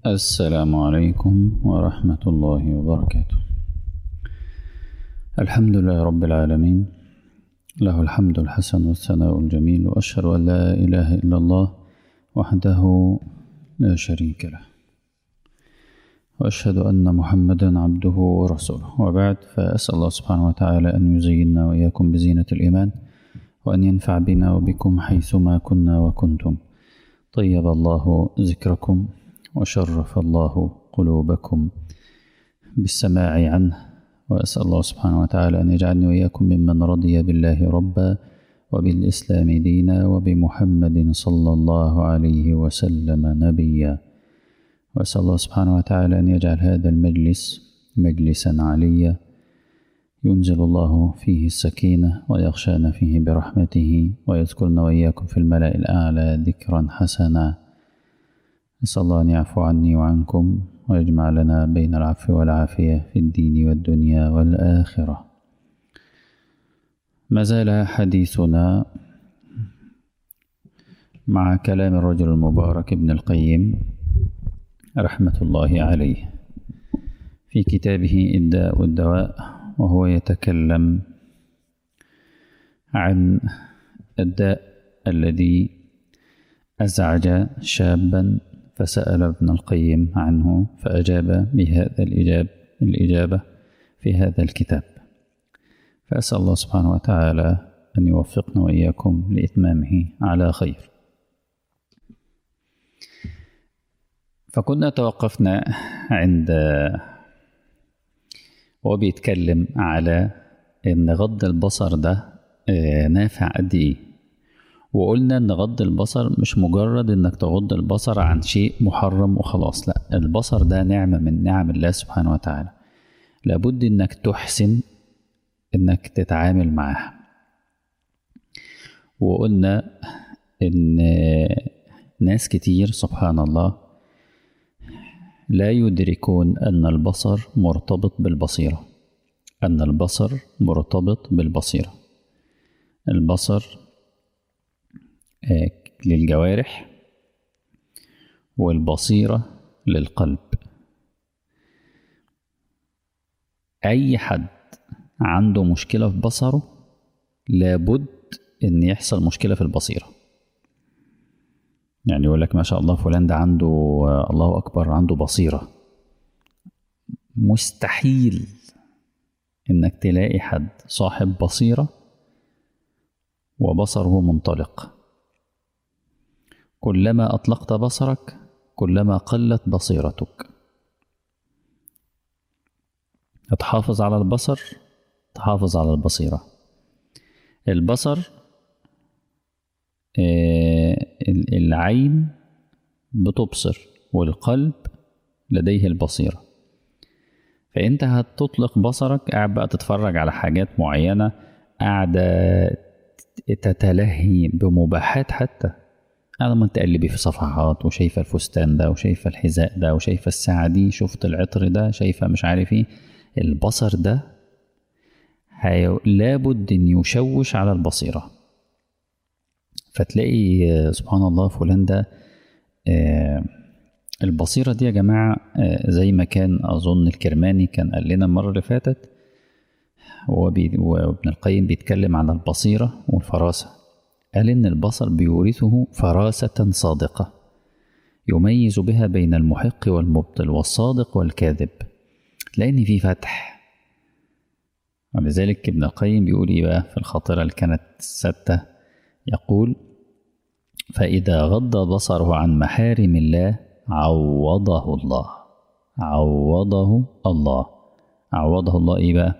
السلام عليكم ورحمة الله وبركاته الحمد لله رب العالمين له الحمد الحسن والثناء الجميل وأشهد أن لا إله إلا الله وحده لا شريك له وأشهد أن محمدا عبده ورسوله وبعد فأسأل الله سبحانه وتعالى أن يزيننا وإياكم بزينة الإيمان وأن ينفع بنا وبكم حيثما كنا وكنتم طيب الله ذكركم وشرف الله قلوبكم بالسماع عنه وأسأل الله سبحانه وتعالى أن يجعلني وإياكم ممن رضي بالله ربا وبالإسلام دينا وبمحمد صلى الله عليه وسلم نبيا وأسأل الله سبحانه وتعالى أن يجعل هذا المجلس مجلسا عليا ينزل الله فيه السكينة ويغشانا فيه برحمته ويذكرنا وإياكم في الملأ الأعلى ذكرا حسنا نسأل الله أن يعفو عني وعنكم ويجمع لنا بين العفو والعافية في الدين والدنيا والآخرة ما زال حديثنا مع كلام الرجل المبارك ابن القيم رحمة الله عليه في كتابه الداء والدواء وهو يتكلم عن الداء الذي أزعج شابا فسأل ابن القيم عنه فأجاب بهذا الإجاب الإجابة في هذا الكتاب فأسأل الله سبحانه وتعالى أن يوفقنا وإياكم لإتمامه على خير فكنا توقفنا عند وهو بيتكلم على إن غض البصر ده نافع قد إيه وقلنا ان غض البصر مش مجرد انك تغض البصر عن شيء محرم وخلاص لا البصر ده نعمة من نعم الله سبحانه وتعالى لابد انك تحسن انك تتعامل معها وقلنا ان ناس كتير سبحان الله لا يدركون ان البصر مرتبط بالبصيرة ان البصر مرتبط بالبصيرة البصر للجوارح والبصيرة للقلب أي حد عنده مشكلة في بصره لابد إن يحصل مشكلة في البصيرة يعني يقول لك ما شاء الله فلان ده عنده الله أكبر عنده بصيرة مستحيل إنك تلاقي حد صاحب بصيرة وبصره منطلق كلما أطلقت بصرك كلما قلت بصيرتك تحافظ على البصر تحافظ على البصيرة البصر العين بتبصر والقلب لديه البصيرة فأنت هتطلق بصرك قاعد بقى تتفرج على حاجات معينة قاعدة تتلهي بمباحات حتى أنا ما تقلبي في صفحات وشايفة الفستان ده وشايفة الحذاء ده وشايفة الساعة دي شفت العطر ده شايفة مش عارف ايه البصر ده هي... لابد ان يشوش على البصيرة فتلاقي سبحان الله فلان ده آه البصيرة دي يا جماعة آه زي ما كان أظن الكرماني كان قال لنا المرة اللي فاتت وابن القيم بيتكلم عن البصيرة والفراسة قال إن البصر بيورثه فراسة صادقة يميز بها بين المحق والمبطل والصادق والكاذب لأن في فتح ولذلك ابن القيم بيقول إيه بقى في الخاطرة اللي كانت ستة يقول فإذا غض بصره عن محارم الله عوضه الله عوضه الله عوضه الله إيه بقى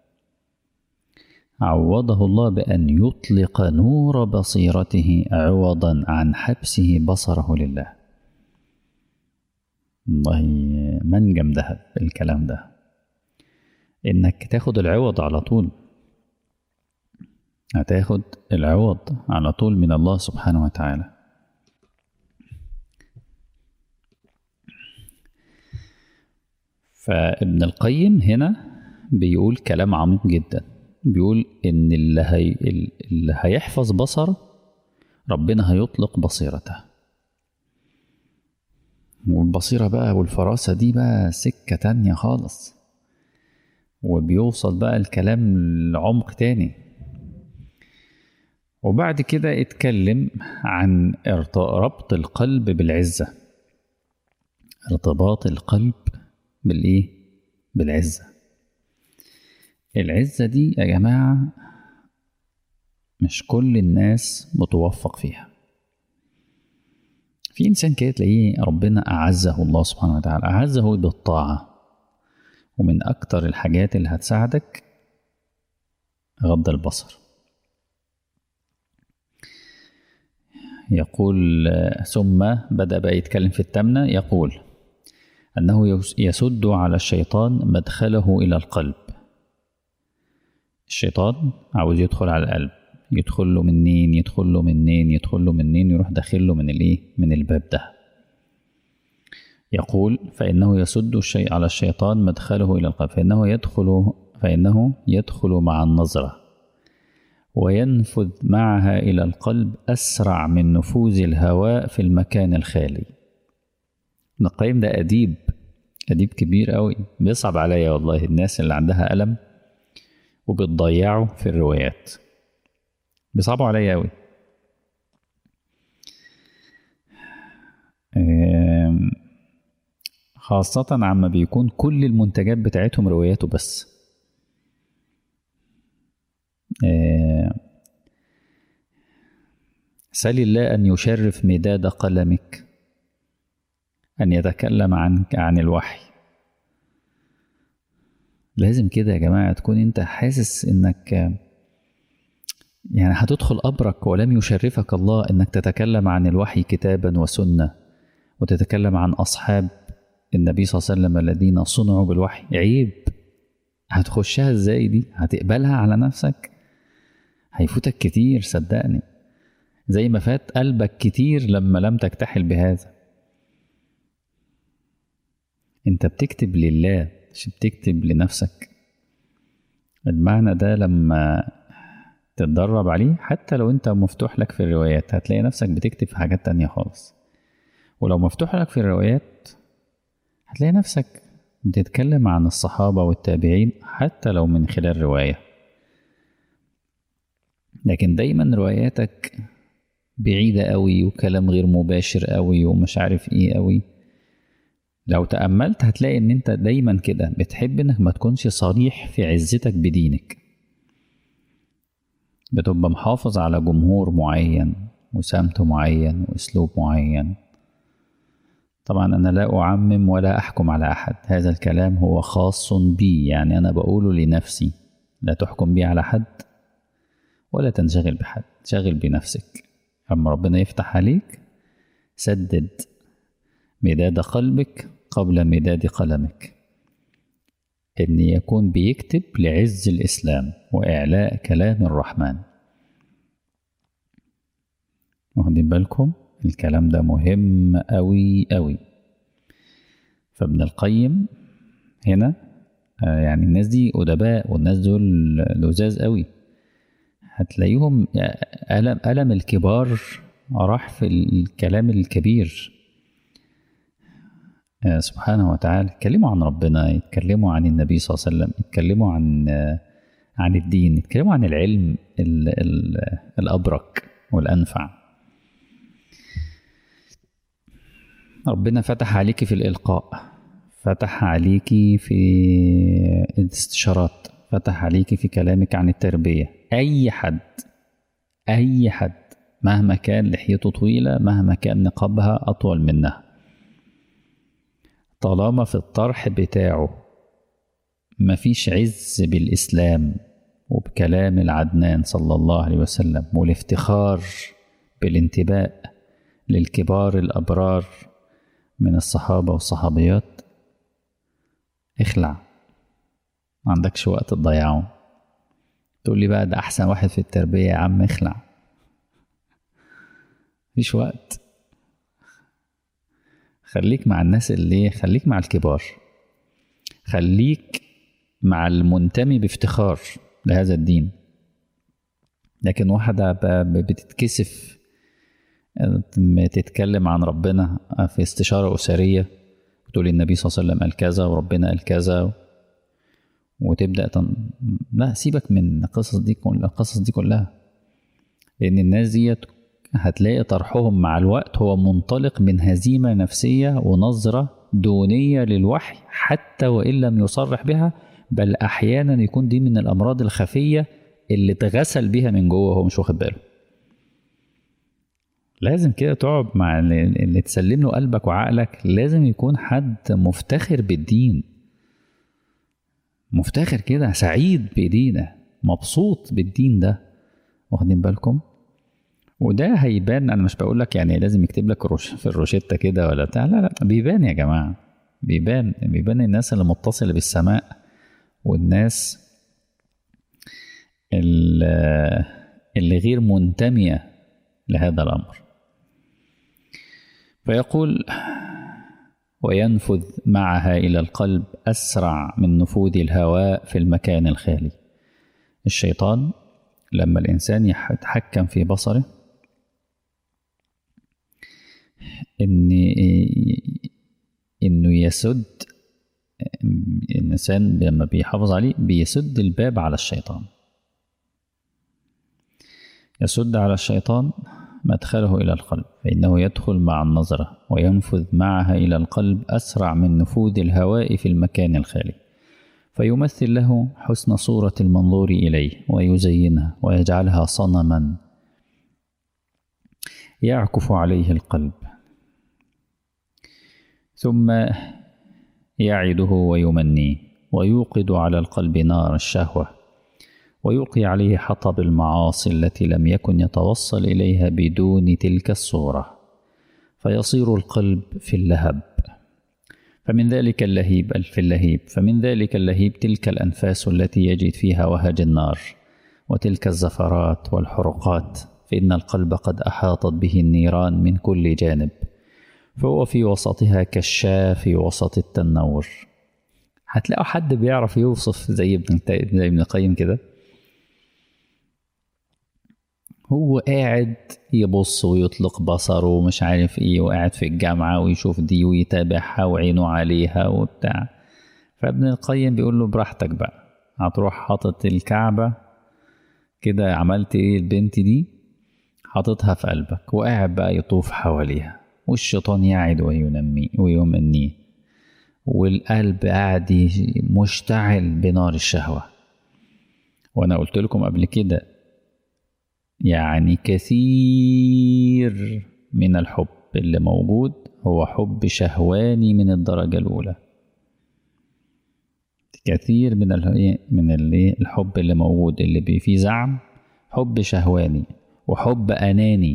عوضه الله بأن يطلق نور بصيرته عوضا عن حبسه بصره لله والله منجم ذهب الكلام ده انك تاخد العوض على طول هتاخد العوض على طول من الله سبحانه وتعالى فابن القيم هنا بيقول كلام عميق جدا بيقول ان اللي, هي اللي هيحفظ بصره ربنا هيطلق بصيرته والبصيرة بقى والفراسة دي بقى سكة تانية خالص وبيوصل بقى الكلام لعمق تاني وبعد كده اتكلم عن ربط القلب بالعزة ارتباط القلب بالايه بالعزة العزة دي يا جماعة مش كل الناس متوفق فيها في إنسان كده تلاقيه ربنا أعزه الله سبحانه وتعالى أعزه بالطاعة ومن أكتر الحاجات اللي هتساعدك غض البصر يقول ثم بدأ بقى يتكلم في التمنة يقول أنه يسد على الشيطان مدخله إلى القلب الشيطان عاوز يدخل على القلب يدخل له منين يدخل له منين يدخل له منين يروح داخل له من الايه من الباب ده يقول فإنه يسد الشيء على الشيطان مدخله إلى القلب فإنه يدخل فإنه يدخل مع النظرة وينفذ معها إلى القلب أسرع من نفوذ الهواء في المكان الخالي ابن القيم ده أديب أديب كبير قوي بيصعب عليا والله الناس اللي عندها ألم وبتضيعه في الروايات بيصعبوا عليا قوي خاصة عما بيكون كل المنتجات بتاعتهم رواياته بس سل الله أن يشرف مداد قلمك أن يتكلم عن عن الوحي لازم كده يا جماعة تكون أنت حاسس إنك يعني هتدخل قبرك ولم يشرفك الله إنك تتكلم عن الوحي كتابا وسنة وتتكلم عن أصحاب النبي صلى الله عليه وسلم الذين صنعوا بالوحي عيب هتخشها ازاي دي هتقبلها على نفسك هيفوتك كتير صدقني زي ما فات قلبك كتير لما لم تكتحل بهذا انت بتكتب لله مش بتكتب لنفسك المعنى ده لما تتدرب عليه حتى لو انت مفتوح لك في الروايات هتلاقي نفسك بتكتب في حاجات تانية خالص ولو مفتوح لك في الروايات هتلاقي نفسك بتتكلم عن الصحابة والتابعين حتى لو من خلال رواية لكن دايما رواياتك بعيدة قوي وكلام غير مباشر قوي ومش عارف ايه قوي لو تأملت هتلاقي ان انت دايما كده بتحب انك ما تكونش صريح في عزتك بدينك بتبقى محافظ على جمهور معين وسمت معين واسلوب معين طبعا انا لا اعمم ولا احكم على احد هذا الكلام هو خاص بي يعني انا بقوله لنفسي لا تحكم بي على حد ولا تنشغل بحد شغل بنفسك اما ربنا يفتح عليك سدد مداد قلبك قبل مداد قلمك ان يكون بيكتب لعز الاسلام واعلاء كلام الرحمن واخدين بالكم الكلام ده مهم أوي أوي فابن القيم هنا يعني الناس دي أدباء والناس دول لزاز أوي هتلاقيهم ألم, ألم الكبار راح في الكلام الكبير سبحانه وتعالى يتكلموا عن ربنا يتكلموا عن النبي صلى الله عليه وسلم يتكلموا عن عن الدين يتكلموا عن العلم ال ال الأبرك والأنفع ربنا فتح عليكي في الإلقاء فتح عليكي في الاستشارات فتح عليكي في كلامك عن التربية أي حد أي حد مهما كان لحيته طويلة مهما كان نقابها أطول منها طالما في الطرح بتاعه مفيش عز بالإسلام وبكلام العدنان صلى الله عليه وسلم والافتخار بالانتباء للكبار الأبرار من الصحابة والصحابيات اخلع ما عندكش وقت تضيعه تقول لي بقى ده أحسن واحد في التربية يا عم اخلع مفيش وقت خليك مع الناس اللي خليك مع الكبار خليك مع المنتمي بافتخار لهذا الدين لكن واحدة بتتكسف تتكلم عن ربنا في استشارة أسرية تقول النبي صلى الله عليه وسلم قال كذا وربنا قال كذا وتبدأ تن... لا سيبك من القصص دي كل القصص دي كلها لأن الناس ديت هتلاقي طرحهم مع الوقت هو منطلق من هزيمة نفسية ونظرة دونية للوحي حتى وإن لم يصرح بها بل أحيانا يكون دي من الأمراض الخفية اللي اتغسل بيها من جوه وهو مش واخد باله لازم كده تقعد مع اللي تسلم له قلبك وعقلك لازم يكون حد مفتخر بالدين مفتخر كده سعيد بدينه مبسوط بالدين ده واخدين بالكم وده هيبان انا مش بقول لك يعني لازم يكتب لك روش في الروشته كده ولا بتاع لا لا بيبان يا جماعه بيبان بيبان الناس اللي متصله بالسماء والناس اللي غير منتميه لهذا الامر فيقول وينفذ معها الى القلب اسرع من نفوذ الهواء في المكان الخالي الشيطان لما الانسان يتحكم في بصره ان انه يسد الانسان لما بيحافظ عليه بيسد الباب على الشيطان يسد على الشيطان مدخله الى القلب فانه يدخل مع النظره وينفذ معها الى القلب اسرع من نفوذ الهواء في المكان الخالي فيمثل له حسن صوره المنظور اليه ويزينها ويجعلها صنما يعكف عليه القلب ثم يعده ويمنيه ويوقد على القلب نار الشهوه ويلقي عليه حطب المعاصي التي لم يكن يتوصل اليها بدون تلك الصوره فيصير القلب في اللهب فمن ذلك اللهيب في اللهيب فمن ذلك اللهيب تلك الانفاس التي يجد فيها وهج النار وتلك الزفرات والحرقات فان القلب قد احاطت به النيران من كل جانب فهو في وسطها كالشاة في وسط التنور هتلاقوا حد بيعرف يوصف زي ابن زي ابن القيم كده هو قاعد يبص ويطلق بصره ومش عارف ايه وقاعد في الجامعة ويشوف دي ويتابعها وعينه عليها وبتاع فابن القيم بيقول له براحتك بقى هتروح حاطط الكعبة كده عملت ايه البنت دي حاططها في قلبك وقاعد بقى يطوف حواليها والشيطان يعد وينمي ويمنيه والقلب قاعد مشتعل بنار الشهوة وأنا قلت لكم قبل كده يعني كثير من الحب اللي موجود هو حب شهواني من الدرجة الأولى كثير من ال من الحب اللي موجود اللي فيه زعم حب شهواني وحب أناني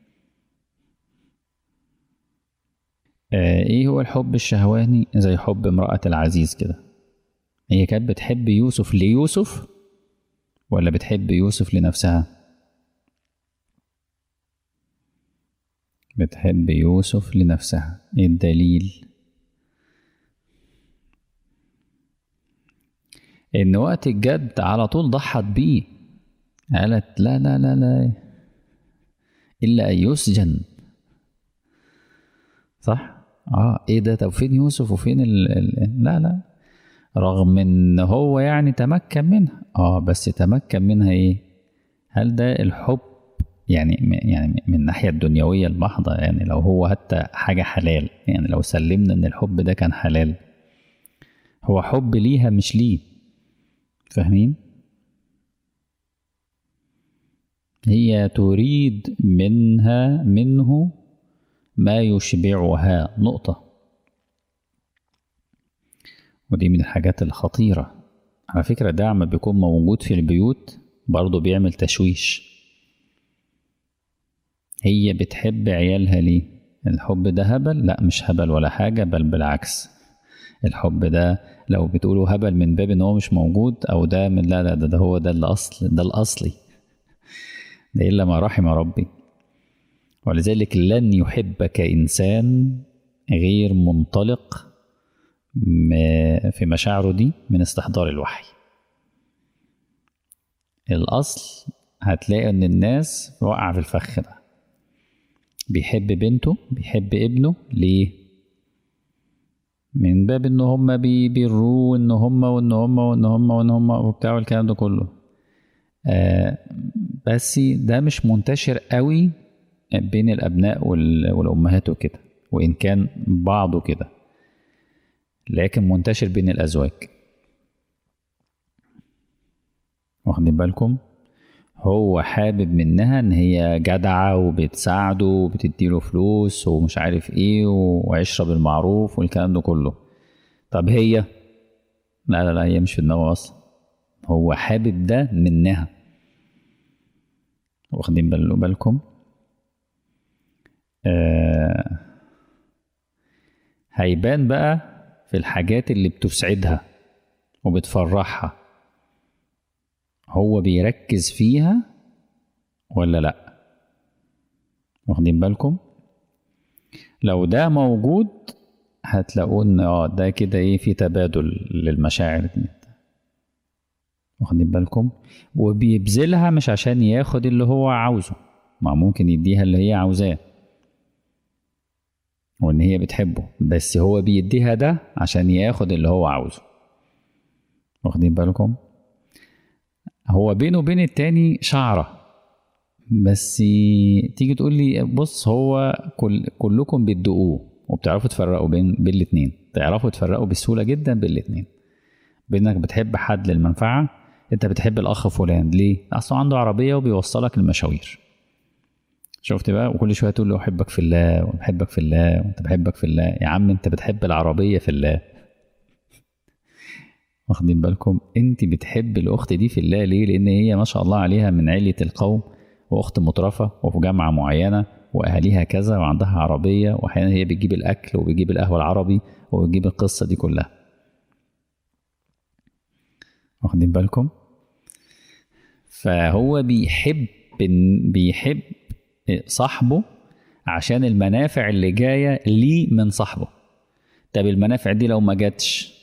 آه ايه هو الحب الشهواني زي حب امرأة العزيز كده هي كانت بتحب يوسف ليوسف ولا بتحب يوسف لنفسها بتحب يوسف لنفسها ايه الدليل ان وقت الجد على طول ضحت بيه قالت لا لا لا لا الا ان يسجن صح اه ايه ده طب فين يوسف وفين ال... ال... لا لا رغم ان هو يعني تمكن منها اه بس تمكن منها ايه هل ده الحب يعني يعني من الناحيه الدنيويه المحضه يعني لو هو حتى حاجه حلال يعني لو سلمنا ان الحب ده كان حلال هو حب ليها مش ليه فاهمين هي تريد منها منه ما يشبعها نقطة ودي من الحاجات الخطيرة على فكرة ده عم بيكون موجود في البيوت برضه بيعمل تشويش هي بتحب عيالها ليه الحب ده هبل لا مش هبل ولا حاجة بل بالعكس الحب ده لو بتقولوا هبل من باب ان هو مش موجود او ده من لا لا ده, ده هو ده الاصل ده الاصلي ده الا ما رحم ربي ولذلك لن يحبك انسان غير منطلق في مشاعره دي من استحضار الوحي الاصل هتلاقي ان الناس واقعه في الفخ ده بيحب بنته بيحب ابنه ليه من باب ان هم بيبروه وان هم وان هم وان هم وان هم وبتاع الكلام ده كله آه بس ده مش منتشر قوي بين الابناء والامهات وكده وان كان بعضه كده لكن منتشر بين الازواج واخدين بالكم هو حابب منها ان هي جدعة وبتساعده وبتديله فلوس ومش عارف ايه وعشرة بالمعروف والكلام ده كله طب هي لا لا لا هي مش في دماغه اصلا هو حابب ده منها واخدين بالكم آه هيبان بقى في الحاجات اللي بتسعدها وبتفرحها هو بيركز فيها ولا لا واخدين بالكم لو ده موجود هتلاقوا ان اه ده كده ايه في تبادل للمشاعر دي واخدين بالكم وبيبذلها مش عشان ياخد اللي هو عاوزه ما ممكن يديها اللي هي عاوزاه وان هي بتحبه بس هو بيديها ده عشان ياخد اللي هو عاوزه واخدين بالكم هو بينه وبين التاني شعرة بس تيجي تقول لي بص هو كل كلكم بتدقوه وبتعرفوا تفرقوا بين بين الاتنين تعرفوا تفرقوا بسهولة جدا بين الاتنين بينك بتحب حد للمنفعة انت بتحب الاخ فلان ليه؟ اصله عنده عربية وبيوصلك المشاوير شفت بقى وكل شويه تقول له احبك في الله وبحبك في الله وانت بحبك في الله يا عم انت بتحب العربيه في الله واخدين بالكم انت بتحب الاخت دي في الله ليه لان هي ما شاء الله عليها من علية القوم واخت مترفة وفي جامعة معينة واهاليها كذا وعندها عربية واحيانا هي بتجيب الاكل وبتجيب القهوة العربي وبتجيب القصة دي كلها واخدين بالكم فهو بيحب بيحب صاحبه عشان المنافع اللي جاية ليه من صاحبه طب المنافع دي لو ما جاتش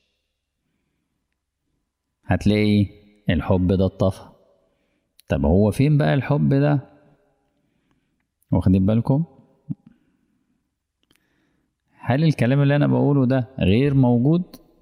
هتلاقي الحب ده اتطفى طب هو فين بقى الحب ده واخدين بالكم هل الكلام اللي انا بقوله ده غير موجود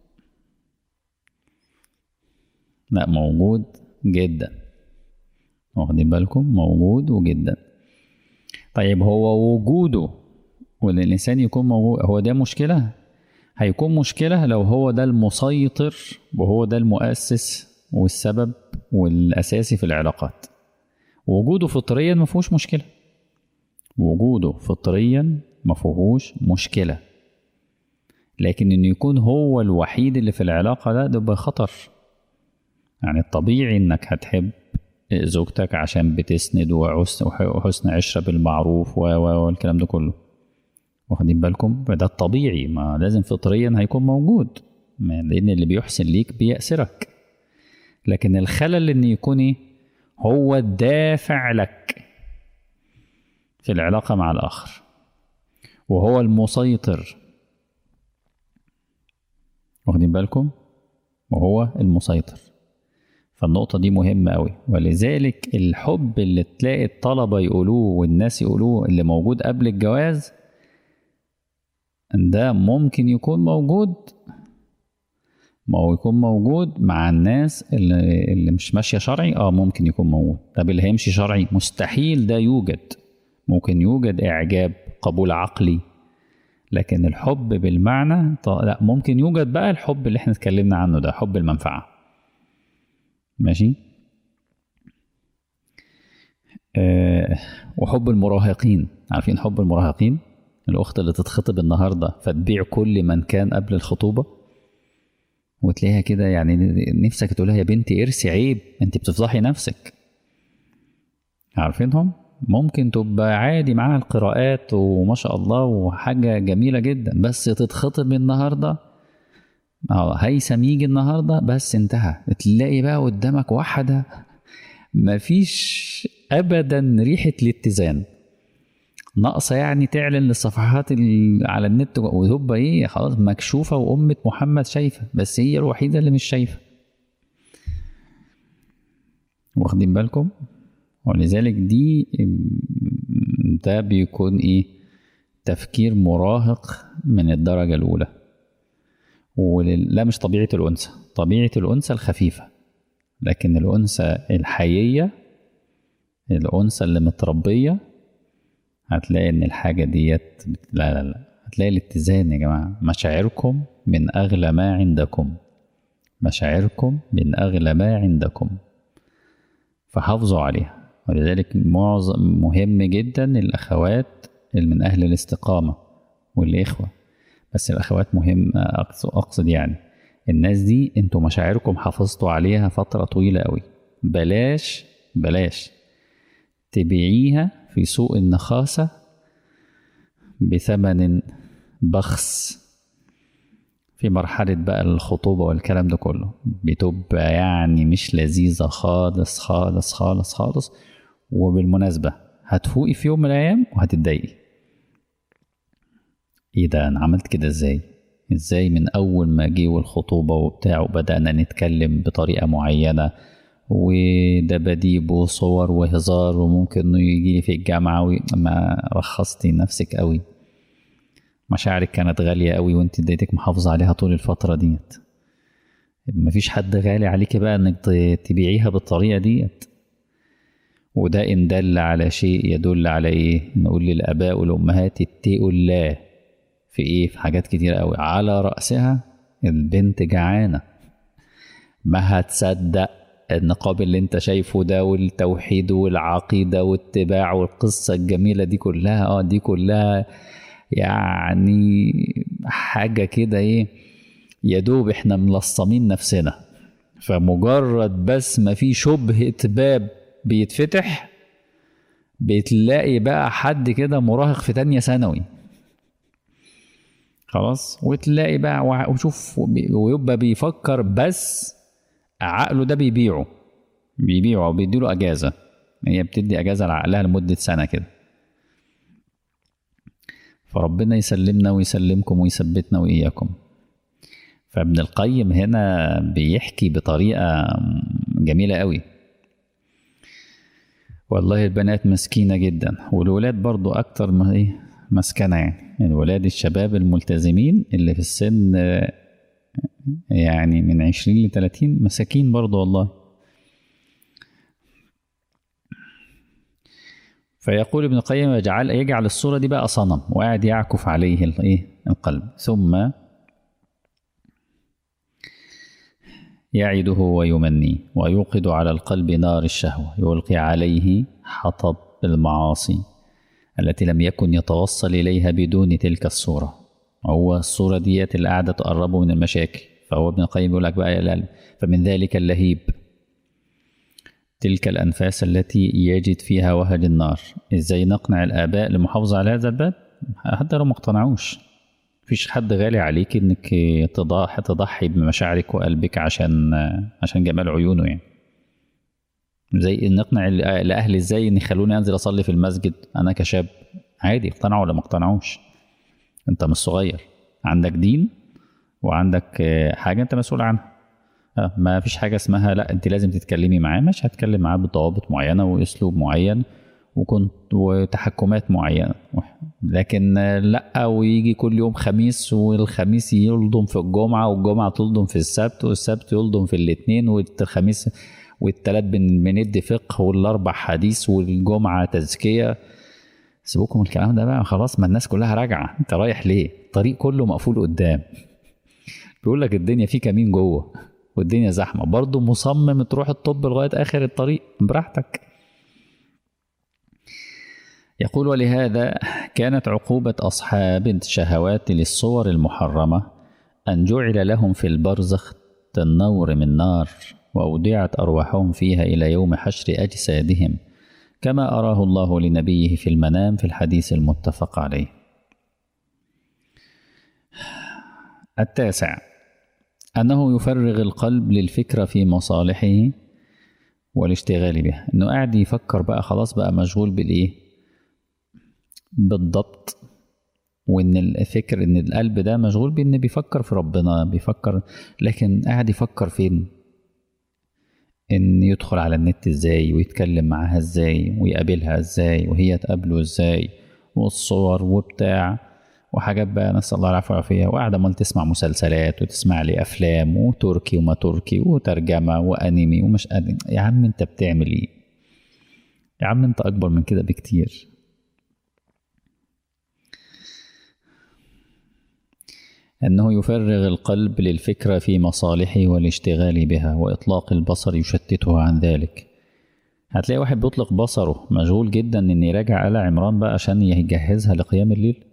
لا موجود جدا واخدين بالكم موجود وجدا طيب هو وجوده وان الانسان يكون موجود هو ده مشكله هيكون مشكله لو هو ده المسيطر وهو ده المؤسس والسبب والاساسي في العلاقات وجوده فطريا ما فيهوش مشكله وجوده فطريا ما فيهوش مشكله لكن انه يكون هو الوحيد اللي في العلاقه ده ده يبقى خطر يعني الطبيعي انك هتحب زوجتك عشان بتسند وحسن عشرة بالمعروف والكلام ده كله واخدين بالكم فده الطبيعي ما لازم فطريا هيكون موجود لان اللي بيحسن ليك بيأسرك لكن الخلل ان يكون ايه هو الدافع لك في العلاقة مع الآخر وهو المسيطر واخدين بالكم وهو المسيطر فالنقطة دي مهمة أوي ولذلك الحب اللي تلاقي الطلبة يقولوه والناس يقولوه اللي موجود قبل الجواز ده ممكن يكون موجود ما هو يكون موجود مع الناس اللي, اللي مش ماشية شرعي اه ممكن يكون موجود طب اللي هيمشي شرعي مستحيل ده يوجد ممكن يوجد إعجاب قبول عقلي لكن الحب بالمعنى لا ممكن يوجد بقى الحب اللي احنا اتكلمنا عنه ده حب المنفعه ماشي أه وحب المراهقين عارفين حب المراهقين الأخت اللي تتخطب النهاردة فتبيع كل من كان قبل الخطوبة وتلاقيها كده يعني نفسك تقولها يا بنتي ارسي عيب انت بتفضحي نفسك عارفينهم ممكن تبقى عادي معاها القراءات وما شاء الله وحاجة جميلة جدا بس تتخطب النهارده اه هيثم يجي النهارده بس انتهى تلاقي بقى قدامك واحده مفيش ابدا ريحه الاتزان ناقصه يعني تعلن للصفحات على النت وتبقى ايه خلاص مكشوفه وامه محمد شايفه بس هي الوحيده اللي مش شايفه واخدين بالكم ولذلك دي ده بيكون ايه تفكير مراهق من الدرجة الأولى ولل... لا مش طبيعة الأنثى طبيعة الأنثى الخفيفة لكن الأنثى الحيية الأنثى اللي متربية هتلاقي إن الحاجة ديت لا لا لا هتلاقي الاتزان يا جماعة مشاعركم من أغلى ما عندكم مشاعركم من أغلى ما عندكم فحافظوا عليها ولذلك معظم مهم جدا الأخوات اللي من أهل الاستقامة والإخوة بس الأخوات مهم أقصد يعني الناس دي انتوا مشاعركم حافظتوا عليها فترة طويلة قوي بلاش بلاش تبيعيها في سوق النخاسة بثمن بخس في مرحلة بقى الخطوبة والكلام ده كله بتبقى يعني مش لذيذة خالص خالص خالص خالص وبالمناسبة هتفوقي في يوم من الأيام وهتتضايقي ايه ده انا عملت كده ازاي ازاي من اول ما جه والخطوبة وبتاع وبدأنا نتكلم بطريقة معينة ودباديب وصور وهزار وممكن انه يجي لي في الجامعة ما رخصتي نفسك قوي مشاعرك كانت غالية قوي وانت اديتك محافظة عليها طول الفترة ديت مفيش حد غالي عليكي بقى انك تبيعيها بالطريقة ديت وده إن دل على شيء يدل على إيه؟ نقول للآباء والأمهات اتقوا الله في إيه؟ في حاجات كتير قوي على رأسها البنت جعانة ما هتصدق النقاب اللي انت شايفه ده والتوحيد والعقيدة واتباع والقصة الجميلة دي كلها اه دي كلها يعني حاجة كده ايه يا دوب احنا ملصمين نفسنا فمجرد بس ما في شبهة باب بيتفتح بتلاقي بقى حد كده مراهق في تانية ثانوي خلاص وتلاقي بقى وشوف ويبقى بيفكر بس عقله ده بيبيعه بيبيعه وبيديله اجازه هي بتدي اجازه لعقلها لمده سنه كده فربنا يسلمنا ويسلمكم ويثبتنا واياكم فابن القيم هنا بيحكي بطريقه جميله قوي والله البنات مسكينة جدا والولاد برضو أكتر ما إيه مسكنة يعني الولاد الشباب الملتزمين اللي في السن يعني من عشرين لتلاتين مساكين برضو والله فيقول ابن القيم يجعل يجعل الصورة دي بقى صنم وقاعد يعكف عليه الايه القلب ثم يعده ويمنيه ويوقد على القلب نار الشهوة يلقي عليه حطب المعاصي التي لم يكن يتوصل إليها بدون تلك الصورة هو الصورة ديت اللي قاعدة تقربه من المشاكل فهو ابن القيم يقول لك بقى القلب فمن ذلك اللهيب تلك الأنفاس التي يجد فيها وهج النار إزاي نقنع الآباء للمحافظة على هذا الباب حتى لو ما اقتنعوش مفيش حد غالي عليك انك تضحي تضحي بمشاعرك وقلبك عشان عشان جمال عيونه يعني زي نقنع الاهل ازاي ان يخلوني انزل اصلي في المسجد انا كشاب عادي اقتنعوا ولا ما اقتنعوش انت مش صغير عندك دين وعندك حاجه انت مسؤول عنها ما فيش حاجه اسمها لا انت لازم تتكلمي معاه مش هتكلم معاه بضوابط معينه واسلوب معين وكنت وتحكمات معينه لكن لا ويجي كل يوم خميس والخميس يلضم في الجمعه والجمعه تلضم في السبت والسبت يلضم في الاثنين والخميس والتلات بندي فقه والاربع حديث والجمعه تزكيه سيبوكم الكلام ده بقى خلاص ما الناس كلها راجعه انت رايح ليه الطريق كله مقفول قدام بيقول لك الدنيا في كمين جوه والدنيا زحمه برضه مصمم تروح الطب لغايه اخر الطريق براحتك يقول ولهذا كانت عقوبة أصحاب الشهوات للصور المحرمة أن جعل لهم في البرزخ النور من نار وأودعت أرواحهم فيها إلى يوم حشر أجسادهم كما أراه الله لنبيه في المنام في الحديث المتفق عليه التاسع أنه يفرغ القلب للفكرة في مصالحه والاشتغال بها إنه قاعد يفكر بقى خلاص بقى مشغول بالإيه بالضبط وان الفكر ان القلب ده مشغول بان بيفكر في ربنا بيفكر لكن قاعد يفكر فين ان يدخل على النت ازاي ويتكلم معاها ازاي ويقابلها ازاي وهي تقابله ازاي والصور وبتاع وحاجات بقى نسال الله العافيه والعافيه وقاعده امال تسمع مسلسلات وتسمع لي افلام وتركي وما تركي وترجمه وانمي ومش انمي يا عم انت بتعمل ايه يا عم انت اكبر من كده بكتير أنه يفرغ القلب للفكرة في مصالحه والاشتغال بها وإطلاق البصر يشتته عن ذلك هتلاقي واحد بيطلق بصره مشغول جدا إن يراجع آل عمران بقى عشان يجهزها لقيام الليل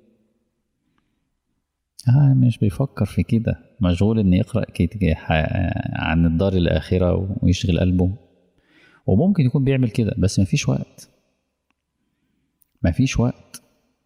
آه مش بيفكر في كده مشغول إن يقرأ عن الدار الآخرة ويشغل قلبه وممكن يكون بيعمل كده بس مفيش وقت مفيش وقت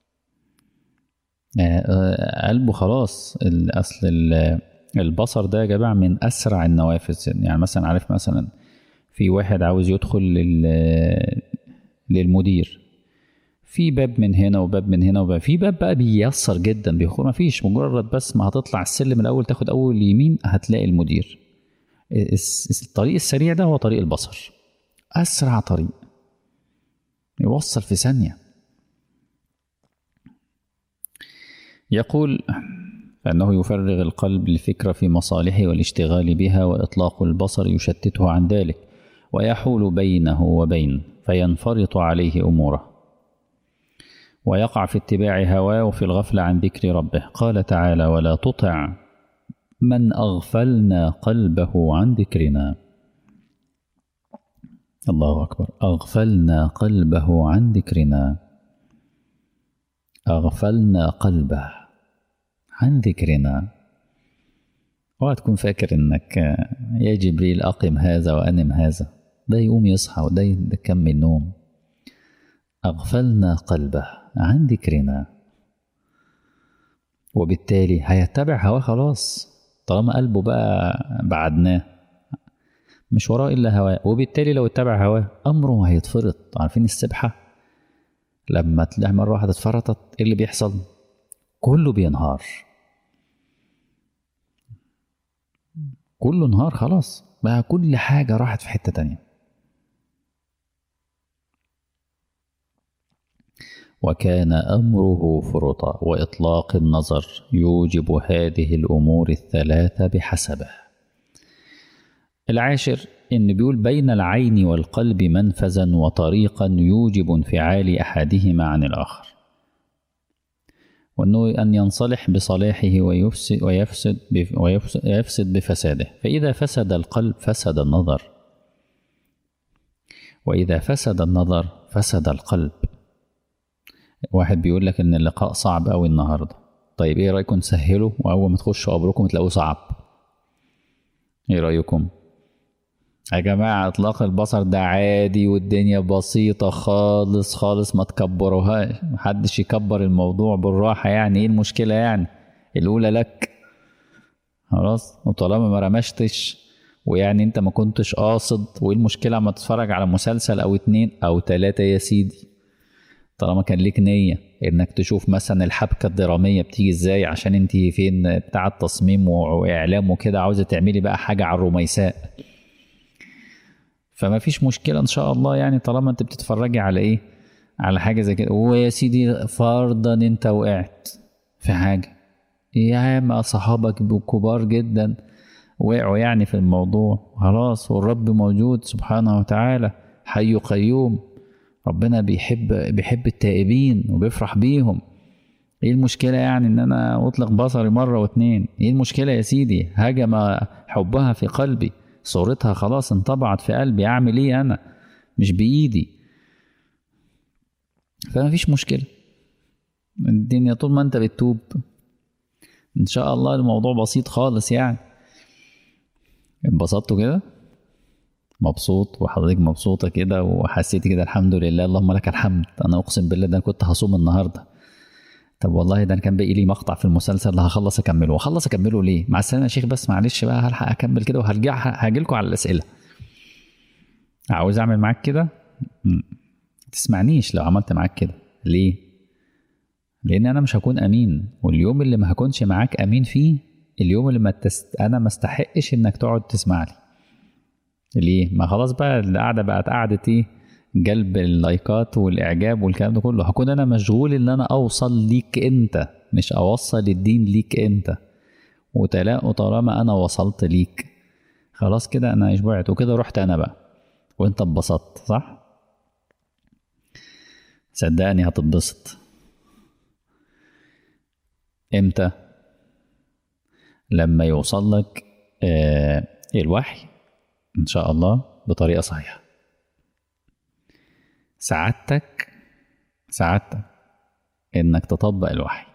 قلبه خلاص اصل البصر ده يا جماعه من اسرع النوافذ يعني مثلا عارف مثلا في واحد عاوز يدخل لل للمدير في باب من هنا وباب من هنا وباب في باب بقى بييسر جدا بيخو ما فيش مجرد بس ما هتطلع السلم الاول تاخد اول يمين هتلاقي المدير الطريق السريع ده هو طريق البصر اسرع طريق يوصل في ثانيه يقول فأنه يفرغ القلب للفكرة في مصالحه والاشتغال بها وإطلاق البصر يشتته عن ذلك ويحول بينه وبين فينفرط عليه أموره ويقع في اتباع هواه وفي الغفلة عن ذكر ربه قال تعالى ولا تطع من أغفلنا قلبه عن ذكرنا الله أكبر أغفلنا قلبه عن ذكرنا أغفلنا قلبه عن ذكرنا اوعى تكون فاكر انك يا جبريل اقم هذا وانم هذا ده يقوم يصحى وده يكمل نوم اغفلنا قلبه عن ذكرنا وبالتالي هيتبع هواه خلاص طالما قلبه بقى بعدناه مش وراه الا هواه وبالتالي لو اتبع هواه امره هيتفرط عارفين السبحه لما تلاقي مرة واحدة اتفرطت ايه اللي بيحصل؟ كله بينهار كله انهار خلاص بقى كل حاجة راحت في حتة تانية وكان أمره فرطا وإطلاق النظر يوجب هذه الأمور الثلاثة بحسبه العاشر إن بيقول بين العين والقلب منفذا وطريقا يوجب انفعال أحدهما عن الآخر وأنه أن ينصلح بصلاحه ويفسد, ويفسد, ويفسد بفساده فإذا فسد القلب فسد النظر وإذا فسد النظر فسد القلب واحد بيقول لك إن اللقاء صعب أوي النهاردة طيب إيه رأيكم نسهله وأول ما تخشوا قبركم تلاقوه صعب إيه رأيكم؟ يا جماعة إطلاق البصر ده عادي والدنيا بسيطة خالص خالص ما تكبروهاش محدش يكبر الموضوع بالراحة يعني إيه المشكلة يعني الأولى لك خلاص وطالما ما رمشتش ويعني أنت ما كنتش قاصد وإيه المشكلة أما تتفرج على مسلسل أو اتنين أو تلاتة يا سيدي طالما كان ليك نية إنك تشوف مثلا الحبكة الدرامية بتيجي إزاي عشان أنت فين بتاع التصميم وإعلام وكده عاوزة تعملي بقى حاجة على الروميساء فما فيش مشكله ان شاء الله يعني طالما انت بتتفرجي على ايه على حاجه زي كده ويا سيدي فرضا انت وقعت في حاجه ياما صحابك كبار جدا وقعوا يعني في الموضوع خلاص والرب موجود سبحانه وتعالى حي قيوم ربنا بيحب بيحب التائبين وبيفرح بيهم ايه المشكله يعني ان انا اطلق بصري مره واتنين ايه المشكله يا سيدي هجم حبها في قلبي صورتها خلاص انطبعت في قلبي اعمل ايه انا مش بايدي فما فيش مشكله الدنيا طول ما انت بتتوب ان شاء الله الموضوع بسيط خالص يعني اتبسطتوا كده مبسوط وحضرتك مبسوطة كده وحسيتي كده الحمد لله اللهم لك الحمد أنا أقسم بالله ده أنا كنت هصوم النهاردة طب والله ده أنا كان باقي لي مقطع في المسلسل اللي هخلص أكمله وأخلص أكمله ليه؟ مع السلامة يا شيخ بس معلش بقى هلحق أكمل كده وهرجع هاجي لكم على الأسئلة عاوز أعمل معاك كده؟ تسمعنيش لو عملت معاك كده ليه؟ لأن أنا مش هكون أمين واليوم اللي ما هكونش معاك أمين فيه اليوم اللي ما تست... أنا ما استحقش إنك تقعد تسمع لي ليه ما خلاص بقى القعده بقت قعده ايه جلب اللايكات والاعجاب والكلام ده كله هكون انا مشغول ان انا اوصل ليك انت مش اوصل الدين ليك انت وتلا وطالما انا وصلت ليك خلاص كده انا شبعت وكده رحت انا بقى وانت اتبسطت صح صدقني هتتبسط امتى لما يوصل لك آه الوحي ان شاء الله بطريقه صحيحه سعادتك سعادتك انك تطبق الوحي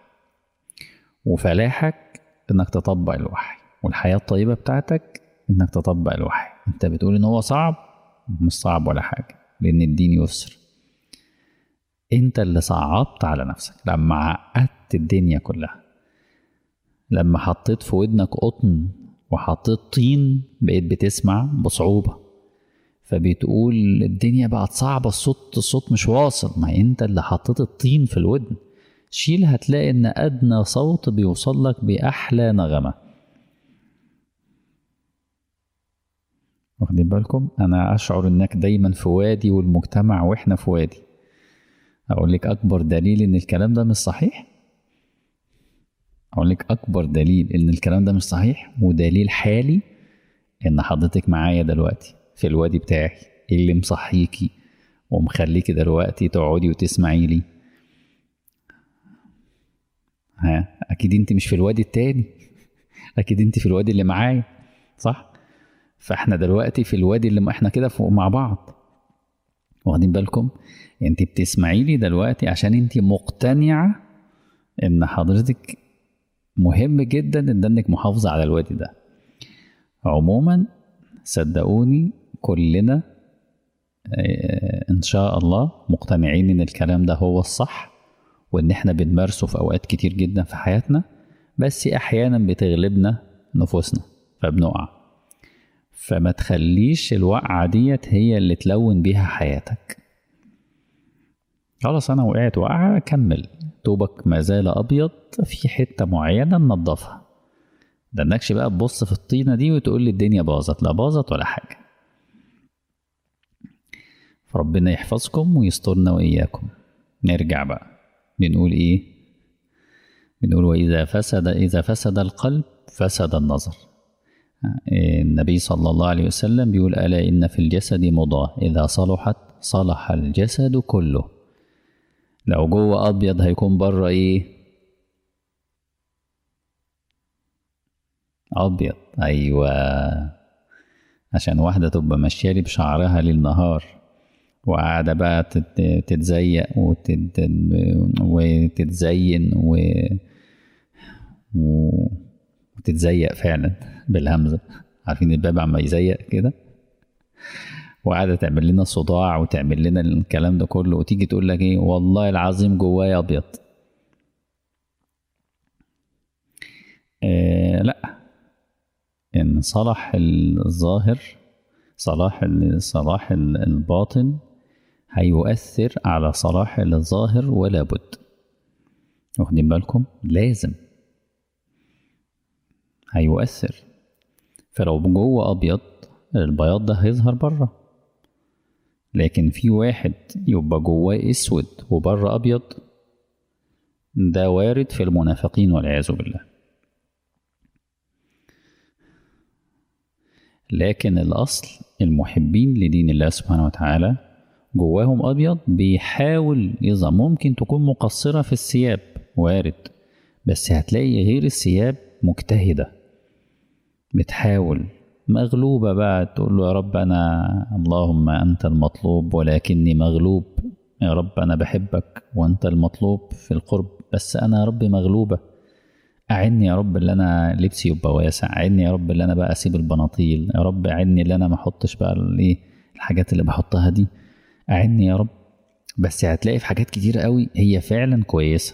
وفلاحك انك تطبق الوحي والحياه الطيبه بتاعتك انك تطبق الوحي انت بتقول ان هو صعب مش صعب ولا حاجه لان الدين يسر انت اللي صعبت على نفسك لما عقدت الدنيا كلها لما حطيت في ودنك قطن وحطيت طين بقيت بتسمع بصعوبة فبتقول الدنيا بقت صعبة الصوت الصوت مش واصل ما انت اللي حطيت الطين في الودن شيل هتلاقي ان ادنى صوت بيوصل لك باحلى نغمة واخدين بالكم انا اشعر انك دايما في وادي والمجتمع واحنا في وادي اقول لك اكبر دليل ان الكلام ده مش صحيح اقول لك اكبر دليل ان الكلام ده مش صحيح ودليل حالي ان حضرتك معايا دلوقتي في الوادي بتاعي اللي مصحيكي ومخليكي دلوقتي تقعدي وتسمعي لي ها اكيد انت مش في الوادي التاني اكيد انت في الوادي اللي معايا صح فاحنا دلوقتي في الوادي اللي احنا كده فوق مع بعض واخدين بالكم انت بتسمعي لي دلوقتي عشان انت مقتنعه ان حضرتك مهم جدا ان انك محافظه على الوادي ده عموما صدقوني كلنا ان شاء الله مقتنعين ان الكلام ده هو الصح وان احنا بنمارسه في اوقات كتير جدا في حياتنا بس احيانا بتغلبنا نفوسنا فبنقع فما تخليش الوقعة ديت هي اللي تلون بيها حياتك خلاص انا وقعت وقعة كمل توبك ما زال ابيض في حتة معينة ننضفها ده انكش بقى تبص في الطينة دي وتقول لي الدنيا باظت لا باظت ولا حاجة فربنا يحفظكم ويسترنا وإياكم نرجع بقى بنقول إيه بنقول وإذا فسد إذا فسد القلب فسد النظر النبي صلى الله عليه وسلم بيقول ألا إن في الجسد مضغة إذا صلحت صلح الجسد كله لو جوه أبيض هيكون بره إيه أبيض أيوة عشان واحدة تبقى ماشية لي بشعرها ليل نهار وقاعدة بقى تتزيق وتت... وتتزين و... و... وتتزيق فعلا بالهمزة عارفين الباب عما يزيق كده وقاعدة تعمل لنا صداع وتعمل لنا الكلام ده كله وتيجي تقول لك ايه والله العظيم جوايا ابيض آه لا ان صلح الظاهر صلاح صلاح الباطن هيؤثر على صلاح الظاهر ولا بد واخدين بالكم لازم هيؤثر فلو جوه ابيض البياض ده هيظهر بره لكن في واحد يبقى جواه اسود وبره ابيض ده وارد في المنافقين والعياذ بالله لكن الاصل المحبين لدين الله سبحانه وتعالى جواهم ابيض بيحاول اذا ممكن تكون مقصره في الثياب وارد بس هتلاقي غير الثياب مجتهده بتحاول مغلوبة بقى تقول له يا رب أنا اللهم أنت المطلوب ولكني مغلوب يا رب أنا بحبك وأنت المطلوب في القرب بس أنا يا رب مغلوبة أعني يا رب اللي أنا لبسي يبقى واسع أعني يا رب اللي أنا بقى أسيب البناطيل يا رب أعني اللي أنا ما أحطش بقى الإيه الحاجات اللي بحطها دي أعني يا رب بس هتلاقي في حاجات كتيرة قوي هي فعلا كويسة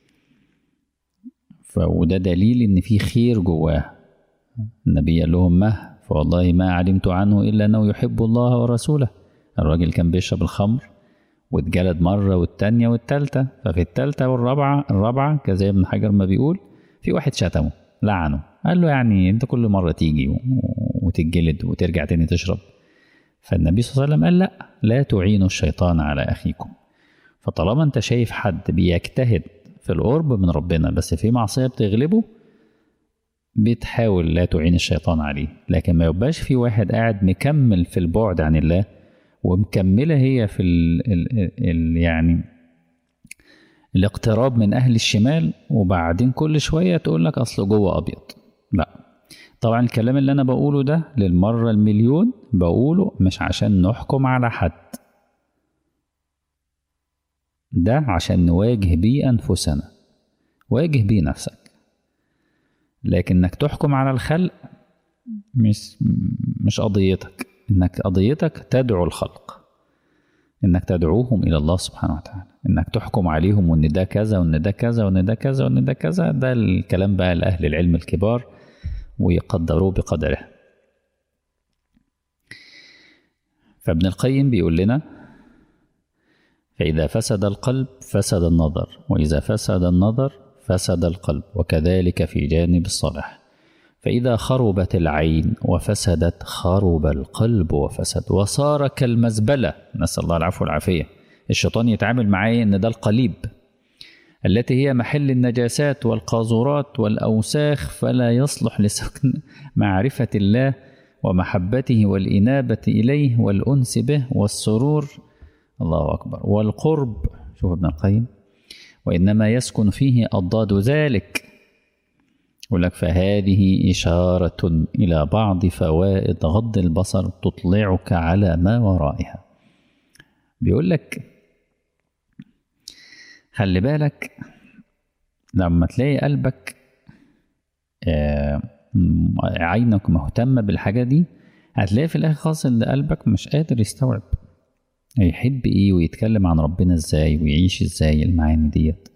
وده دليل إن في خير جواها النبي قال لهم مه فوالله ما علمت عنه إلا أنه يحب الله ورسوله الراجل كان بيشرب الخمر واتجلد مرة والتانية والتالتة ففي التالتة والرابعة الرابعة كزي ابن حجر ما بيقول في واحد شتمه لعنه قال له يعني انت كل مرة تيجي وتتجلد وترجع تاني تشرب فالنبي صلى الله عليه وسلم قال لا لا تعينوا الشيطان على أخيكم فطالما أنت شايف حد بيجتهد في القرب من ربنا بس في معصية بتغلبه بتحاول لا تعين الشيطان عليه لكن ما يبقاش في واحد قاعد مكمل في البعد عن الله ومكملة هي في ال ال ال يعني الاقتراب من أهل الشمال وبعدين كل شوية تقول لك أصل جوه أبيض لا طبعا الكلام اللي أنا بقوله ده للمرة المليون بقوله مش عشان نحكم على حد ده عشان نواجه بيه أنفسنا واجه بيه نفسك لكن انك تحكم على الخلق مش مش قضيتك انك قضيتك تدعو الخلق انك تدعوهم الى الله سبحانه وتعالى انك تحكم عليهم وان ده كذا وان ده كذا وان ده كذا وان ده كذا ده الكلام بقى لاهل العلم الكبار ويقدروه بقدره فابن القيم بيقول لنا فإذا فسد القلب فسد النظر وإذا فسد النظر فسد القلب وكذلك في جانب الصلاح فإذا خربت العين وفسدت خرب القلب وفسد وصار كالمزبلة نسأل الله العفو والعافية الشيطان يتعامل معايا إن ده القليب التي هي محل النجاسات والقاذورات والأوساخ فلا يصلح لسكن معرفة الله ومحبته والإنابة إليه والأنس به والسرور الله أكبر والقرب شوف ابن القيم وإنما يسكن فيه أضداد ذلك يقول لك فهذه إشارة إلى بعض فوائد غض البصر تطلعك على ما ورائها بيقول لك خلي بالك لما تلاقي قلبك آه عينك مهتمة بالحاجة دي هتلاقي في الآخر خالص إن قلبك مش قادر يستوعب يحب إيه ويتكلم عن ربنا إزاي ويعيش إزاي المعاني ديت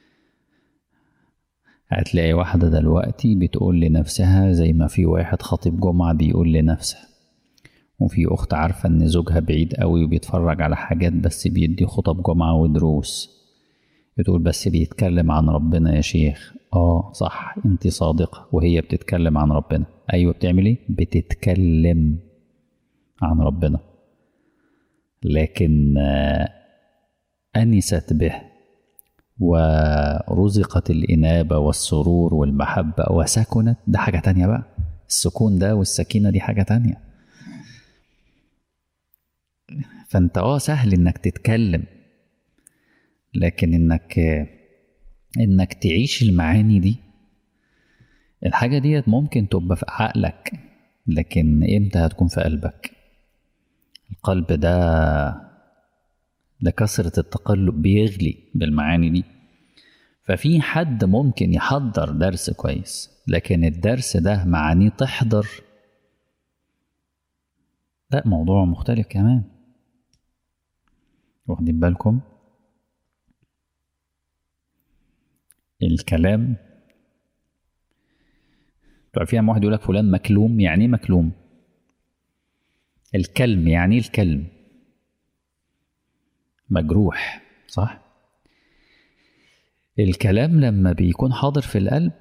هتلاقي واحدة دلوقتي بتقول لنفسها زي ما في واحد خطيب جمعة بيقول لنفسه وفي أخت عارفة إن زوجها بعيد قوي وبيتفرج على حاجات بس بيدي خطب جمعة ودروس بتقول بس بيتكلم عن ربنا يا شيخ اه صح انت صادقة وهي بتتكلم عن ربنا ايوه بتعمل ايه بتتكلم عن ربنا لكن آه أنست به ورزقت الإنابة والسرور والمحبة وسكنت ده حاجة تانية بقى السكون ده والسكينة دي حاجة تانية فانت اه سهل انك تتكلم لكن انك انك تعيش المعاني دي الحاجة ديت ممكن تبقى في عقلك لكن امتى هتكون في قلبك القلب ده لكثرة التقلب بيغلي بالمعاني دي ففي حد ممكن يحضر درس كويس لكن الدرس ده معانيه تحضر لا موضوع مختلف كمان واخدين بالكم الكلام فيها واحد يقول لك فلان مكلوم يعني ايه مكلوم الكلم يعني الكلم مجروح صح الكلام لما بيكون حاضر في القلب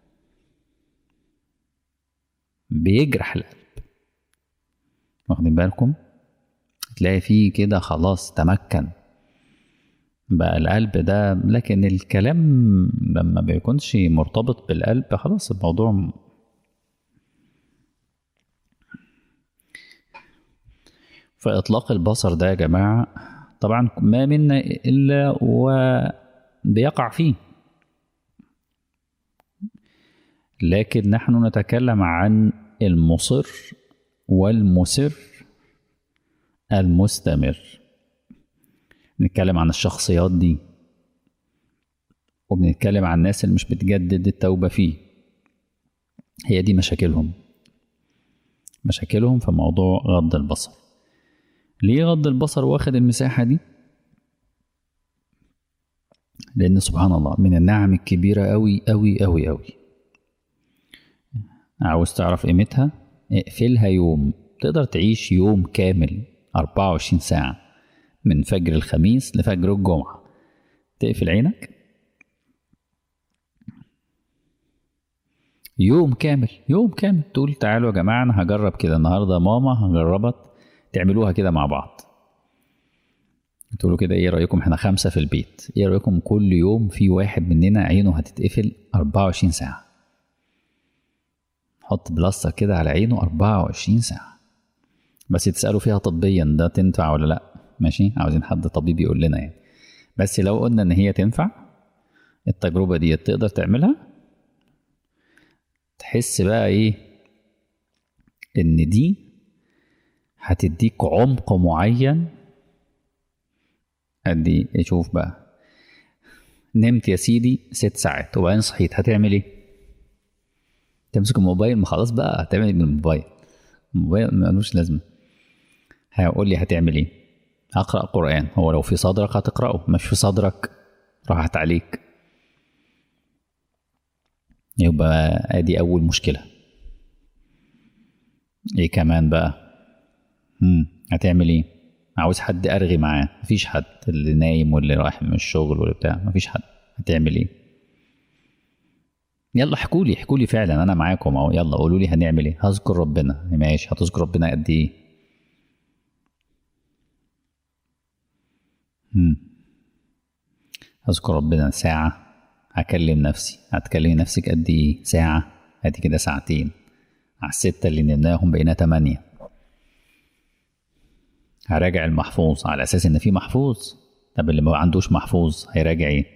بيجرح القلب واخدين بالكم تلاقي فيه كده خلاص تمكن بقى القلب ده لكن الكلام لما بيكونش مرتبط بالقلب خلاص الموضوع فإطلاق البصر ده يا جماعة طبعا ما منا إلا وبيقع فيه لكن نحن نتكلم عن المصر والمسر المستمر بنتكلم عن الشخصيات دي وبنتكلم عن الناس اللي مش بتجدد التوبة فيه هي دي مشاكلهم مشاكلهم في موضوع غض البصر ليه غض البصر واخد المساحة دي لأن سبحان الله من النعم الكبيرة أوي أوي أوي أوي عاوز تعرف قيمتها اقفلها يوم تقدر تعيش يوم كامل 24 ساعة من فجر الخميس لفجر الجمعة تقفل عينك يوم كامل يوم كامل تقول تعالوا يا جماعة أنا هجرب كده النهاردة ماما هجربت تعملوها كده مع بعض تقولوا كده ايه رايكم احنا خمسه في البيت ايه رايكم كل يوم في واحد مننا عينه هتتقفل 24 ساعه حط بلاستر كده على عينه 24 ساعه بس تسالوا فيها طبيا ده تنفع ولا لا ماشي عاوزين حد طبيب يقول لنا يعني بس لو قلنا ان هي تنفع التجربه دي تقدر تعملها تحس بقى ايه ان دي هتديك عمق معين قد ايه شوف بقى نمت يا سيدي ست ساعات وبعدين صحيت هتعمل ايه تمسك الموبايل ما خلاص بقى هتعمل ايه من الموبايل الموبايل ملوش لازمه هيقول لي هتعمل ايه هقرا قران هو لو في صدرك هتقراه مش في صدرك راحت عليك يبقى ادي اول مشكله ايه كمان بقى مم. هتعمل ايه عاوز حد ارغي معاه مفيش حد اللي نايم واللي رايح من الشغل واللي بتاع مفيش حد هتعمل ايه يلا احكوا لي احكوا لي فعلا انا معاكم اهو يلا قولوا لي هنعمل ايه هذكر ربنا ماشي هتذكر ربنا قد ايه مم. هذكر ربنا ساعة هكلم نفسي هتكلمي نفسك قد ايه ساعة ادي كده ساعتين على الستة اللي نمناهم بقينا تمانية هراجع المحفوظ على اساس ان في محفوظ طب اللي ما عندوش محفوظ هيراجع ايه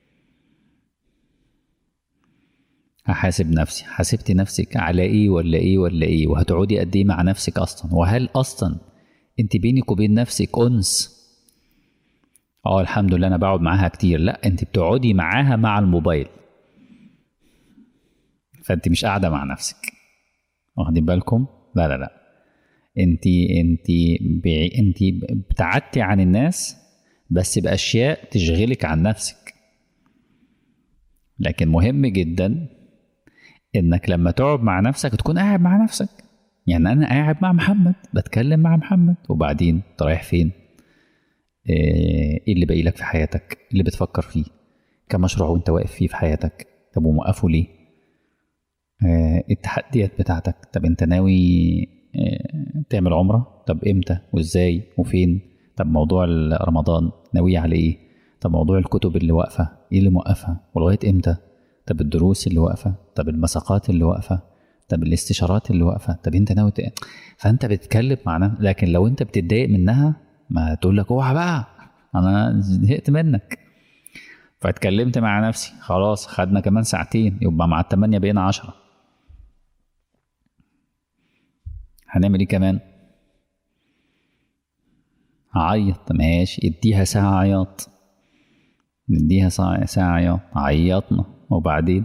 هحاسب نفسي حاسبتي نفسك على ايه ولا ايه ولا ايه وهتقعدي قد ايه مع نفسك اصلا وهل اصلا انت بينك وبين نفسك انس اه الحمد لله انا بقعد معاها كتير لا انت بتقعدي معاها مع الموبايل فانت مش قاعده مع نفسك واخدين بالكم لا لا لا انت انت بع... انت ابتعدتي عن الناس بس باشياء تشغلك عن نفسك لكن مهم جدا انك لما تقعد مع نفسك تكون قاعد مع نفسك يعني انا قاعد مع محمد بتكلم مع محمد وبعدين انت رايح فين ايه اللي باقي لك في حياتك اللي بتفكر فيه كم مشروع وانت واقف فيه في حياتك طب وموقفه ليه اه التحديات بتاعتك طب انت ناوي اه تعمل عمرة طب امتى وازاي وفين طب موضوع رمضان ناوي على ايه طب موضوع الكتب اللي واقفة ايه اللي موقفها ولغاية امتى طب الدروس اللي واقفة طب المساقات اللي واقفة طب الاستشارات اللي واقفة طب انت ناوي فانت بتتكلم مع نفسك لكن لو انت بتتضايق منها ما تقول لك اوعى بقى انا زهقت منك فاتكلمت مع نفسي خلاص خدنا كمان ساعتين يبقى مع التمانية بقينا عشرة هنعمل ايه كمان هعيط ماشي اديها ساعة عياط نديها ساعة ساعة عياط عيطنا وبعدين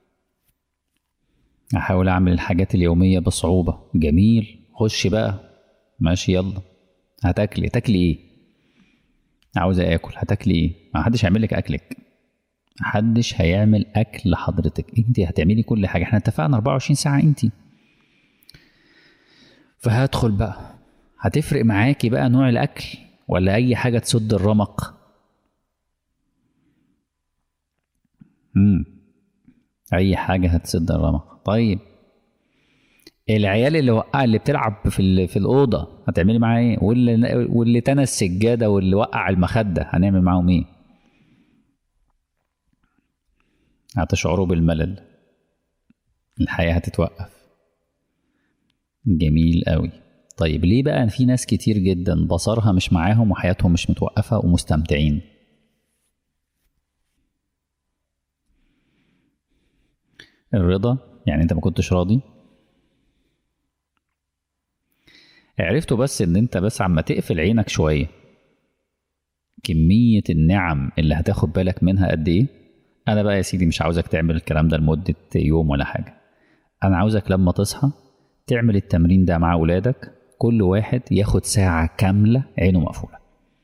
احاول اعمل الحاجات اليومية بصعوبة جميل خش بقى ماشي يلا هتاكلي تاكلي ايه عاوزه اكل هتاكلي ايه ما حدش هيعمل لك اكلك محدش هيعمل اكل لحضرتك انت هتعملي كل حاجه احنا اتفقنا 24 ساعه انت فهدخل بقى هتفرق معاكي بقى نوع الاكل ولا اي حاجه تسد الرمق امم اي حاجه هتسد الرمق طيب العيال اللي وقع اللي بتلعب في في الاوضه هتعملي معاه ايه واللي واللي تنى السجاده واللي وقع المخده هنعمل معاهم ايه هتشعروا بالملل الحياه هتتوقف جميل قوي طيب ليه بقى في ناس كتير جدا بصرها مش معاهم وحياتهم مش متوقفه ومستمتعين الرضا يعني انت ما كنتش راضي عرفتوا بس ان انت بس عما تقفل عينك شويه كميه النعم اللي هتاخد بالك منها قد ايه انا بقى يا سيدي مش عاوزك تعمل الكلام ده لمده يوم ولا حاجه انا عاوزك لما تصحى تعمل التمرين ده مع اولادك كل واحد ياخد ساعه كامله عينه مقفوله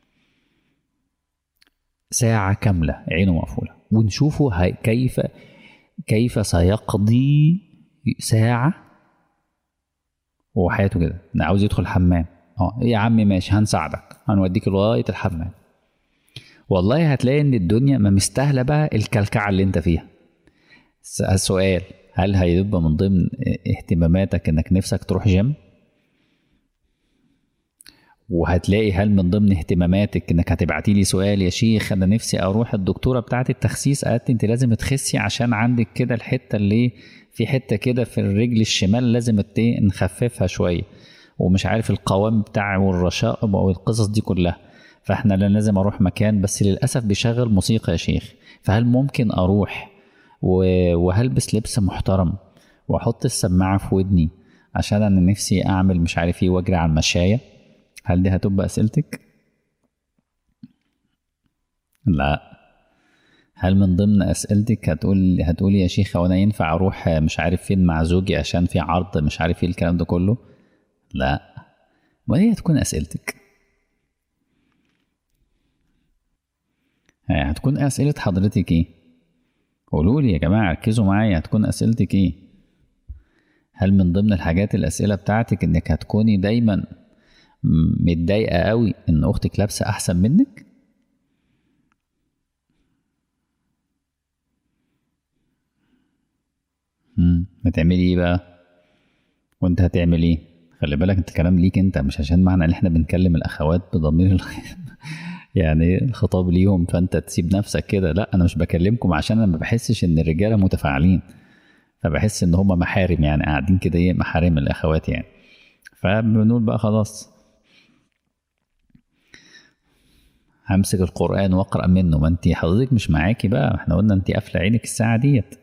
ساعه كامله عينه مقفوله ونشوفه كيف كيف سيقضي ساعه هو حياته كده انا عاوز يدخل الحمام اه يا عمي ماشي هنساعدك هنوديك لغايه الحمام والله هتلاقي ان الدنيا ما مستاهله بقى الكلكعه اللي انت فيها السؤال هل هيبقى من ضمن اهتماماتك انك نفسك تروح جيم وهتلاقي هل من ضمن اهتماماتك انك هتبعتي لي سؤال يا شيخ انا نفسي اروح الدكتوره بتاعه التخسيس قالت لي انت لازم تخسي عشان عندك كده الحته اللي في حته كده في الرجل الشمال لازم ت- نخففها شويه ومش عارف القوام بتاع والرشاقب او القصص دي كلها فاحنا لا لازم اروح مكان بس للاسف بيشغل موسيقى يا شيخ فهل ممكن اروح و- وهلبس لبس محترم واحط السماعه في ودني عشان انا نفسي اعمل مش عارف ايه واجري على المشايه هل دي هتبقى اسئلتك لا هل من ضمن اسئلتك هتقول هتقولي يا شيخ وانا ينفع اروح مش عارف فين مع زوجي عشان في عرض مش عارف ايه الكلام ده كله لا ما هي هتكون اسئلتك ها، هتكون اسئله حضرتك ايه قولوا لي يا جماعه ركزوا معايا هتكون اسئلتك ايه هل من ضمن الحاجات الاسئله بتاعتك انك هتكوني دايما م- متضايقه قوي ان اختك لابسه احسن منك مم. هتعملي ايه بقى وانت هتعمل ايه خلي بالك انت كلام ليك انت مش عشان معنى ان احنا بنكلم الاخوات بضمير الخ- يعني الخطاب ليهم فانت تسيب نفسك كده لا انا مش بكلمكم عشان انا ما بحسش ان الرجاله متفاعلين فبحس ان هم محارم يعني قاعدين كده ايه محارم الاخوات يعني فبنقول بقى خلاص همسك القرآن واقرأ منه ما انت حضرتك مش معاكي بقى احنا قلنا انت قافلة عينك الساعة ديت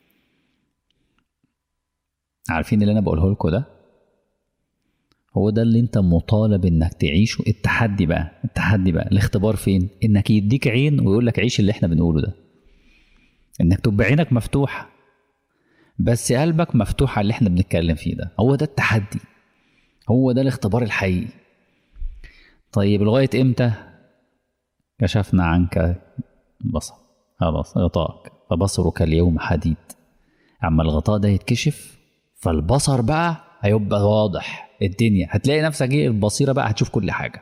عارفين اللي انا بقوله لكم ده هو ده اللي انت مطالب انك تعيشه التحدي بقى التحدي بقى الاختبار فين انك يديك عين ويقول لك عيش اللي احنا بنقوله ده انك تبقى عينك مفتوحة بس قلبك مفتوح على اللي احنا بنتكلم فيه ده هو ده التحدي هو ده الاختبار الحقيقي طيب لغاية امتى كشفنا عنك بصر خلاص غطاءك فبصرك اليوم حديد اما الغطاء ده يتكشف فالبصر بقى هيبقى واضح الدنيا هتلاقي نفسك ايه البصيرة بقى هتشوف كل حاجة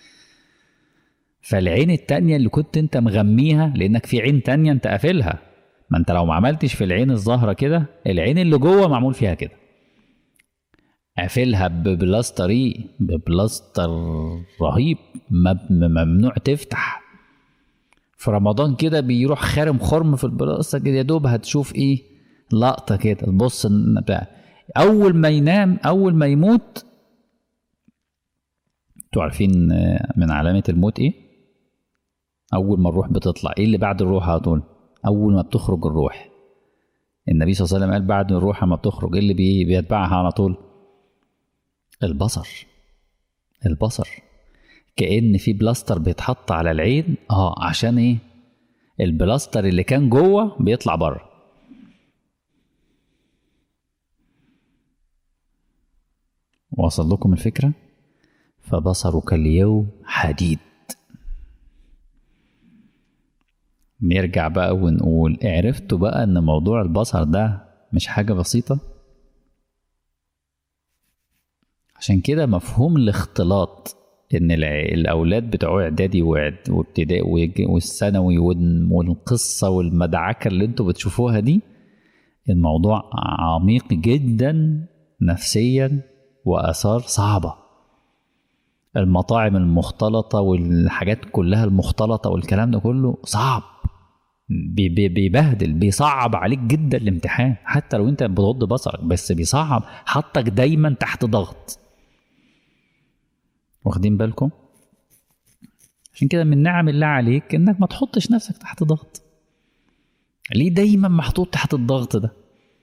فالعين التانية اللي كنت انت مغميها لانك في عين تانية انت قافلها ما انت لو ما عملتش في العين الظاهرة كده العين اللي جوه معمول فيها كده قافلها ببلاستر ايه ببلاستر رهيب مب- ممنوع تفتح في رمضان كده بيروح خارم خرم في البلاستر كده يا دوب هتشوف ايه لقطة كده تبص إن بتاع اول ما ينام اول ما يموت انتوا عارفين آه، من علامة الموت ايه اول ما الروح بتطلع ايه اللي بعد الروح على طول اول ما بتخرج الروح النبي صلى الله عليه وسلم قال بعد الروح ما بتخرج ايه اللي بي- بيتبعها على طول البصر البصر كأن في بلاستر بيتحط على العين اه عشان ايه البلاستر اللي كان جوه بيطلع بره وصل لكم الفكرة فبصرك اليوم حديد نرجع بقى ونقول عرفتوا بقى ان موضوع البصر ده مش حاجة بسيطة عشان كده مفهوم الاختلاط ان الع- الاولاد بتوع اعدادي وإعد- وابتدائي ويج- والثانوي وال- والقصه والمدعكه اللي انتوا بتشوفوها دي الموضوع عميق جدا نفسيا واثار صعبه المطاعم المختلطه والحاجات كلها المختلطه والكلام ده كله صعب بي- بي- بيبهدل بيصعب عليك جدا الامتحان حتى لو انت بتغض بصرك بس بيصعب حطك دايما تحت ضغط واخدين بالكم عشان كده من نعم الله عليك انك ما تحطش نفسك تحت ضغط ليه دايما محطوط تحت الضغط ده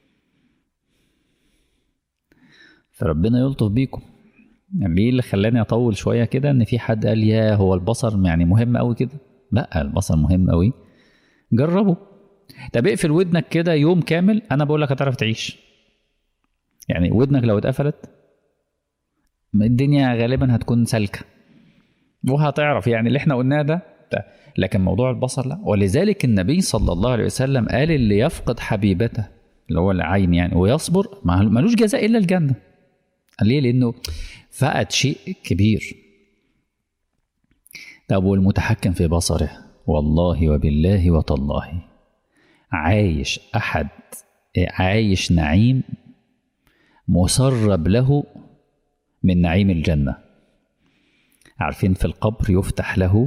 فربنا يلطف بيكم يعني ليه اللي خلاني اطول شويه كده ان في حد قال يا هو البصر يعني مهم قوي كده لا البصر مهم قوي جربه طب اقفل ودنك كده يوم كامل انا بقول لك هتعرف تعيش يعني ودنك لو اتقفلت الدنيا غالبا هتكون سالكه وهتعرف يعني اللي احنا قلناه ده ده. لكن موضوع البصر لا ولذلك النبي صلى الله عليه وسلم قال اللي يفقد حبيبته اللي هو العين يعني ويصبر ما- ملوش جزاء الا الجنه قال ليه لانه فقد شيء كبير طب والمتحكم في بصره والله وبالله وتالله عايش احد عايش نعيم مسرب له من نعيم الجنه عارفين في القبر يفتح له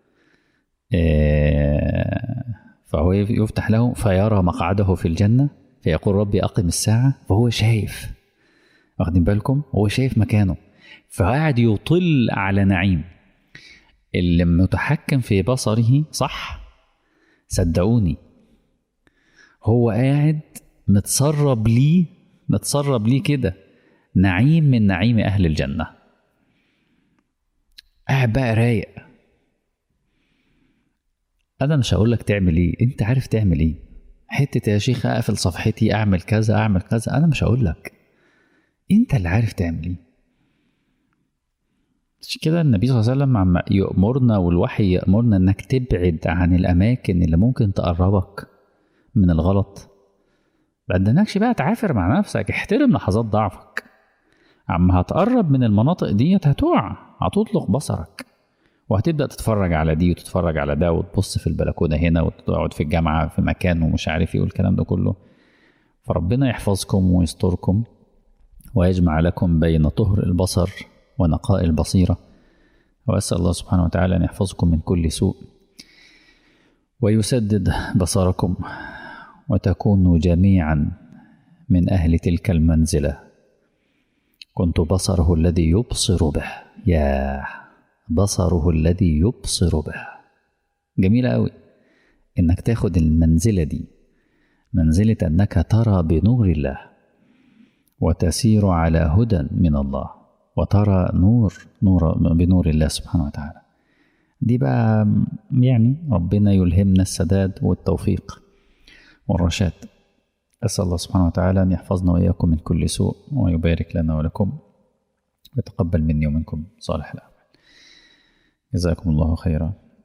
آه، فهو يفتح له فيرى مقعده في الجنة فيقول ربي أقم الساعة فهو شايف واخدين بالكم هو شايف مكانه فقاعد يطل على نعيم اللي متحكم في بصره صح صدقوني هو قاعد متسرب ليه متسرب ليه كده نعيم من نعيم أهل الجنة قاعد بقى رايق أنا مش هقول لك تعمل إيه أنت عارف تعمل إيه حتة يا شيخ أقفل صفحتي أعمل كذا أعمل كذا أنا مش هقول لك أنت اللي عارف تعمل إيه مش كده النبي صلى الله عليه وسلم عم يأمرنا والوحي يأمرنا إنك تبعد عن الأماكن اللي ممكن تقربك من الغلط بدناكش بقى تعافر مع نفسك احترم لحظات ضعفك عم هتقرب من المناطق ديت هتقع هتطلق بصرك وهتبدا تتفرج على دي وتتفرج على ده وتبص في البلكونه هنا وتقعد في الجامعه في مكان ومش عارف ايه والكلام ده كله فربنا يحفظكم ويستركم ويجمع لكم بين طهر البصر ونقاء البصيره واسال الله سبحانه وتعالى ان يحفظكم من كل سوء ويسدد بصركم وتكونوا جميعا من اهل تلك المنزله كنت بصره الذي يبصر به يا بصره الذي يبصر به جميلة أوي إنك تاخد المنزلة دي منزلة أنك ترى بنور الله وتسير على هدى من الله وترى نور نور بنور الله سبحانه وتعالى دي بقى يعني ربنا يلهمنا السداد والتوفيق والرشاد أسأل الله سبحانه وتعالى أن يحفظنا وإياكم من كل سوء ويبارك لنا ولكم ويتقبل مني ومنكم صالح الأعمال جزاكم الله خيرا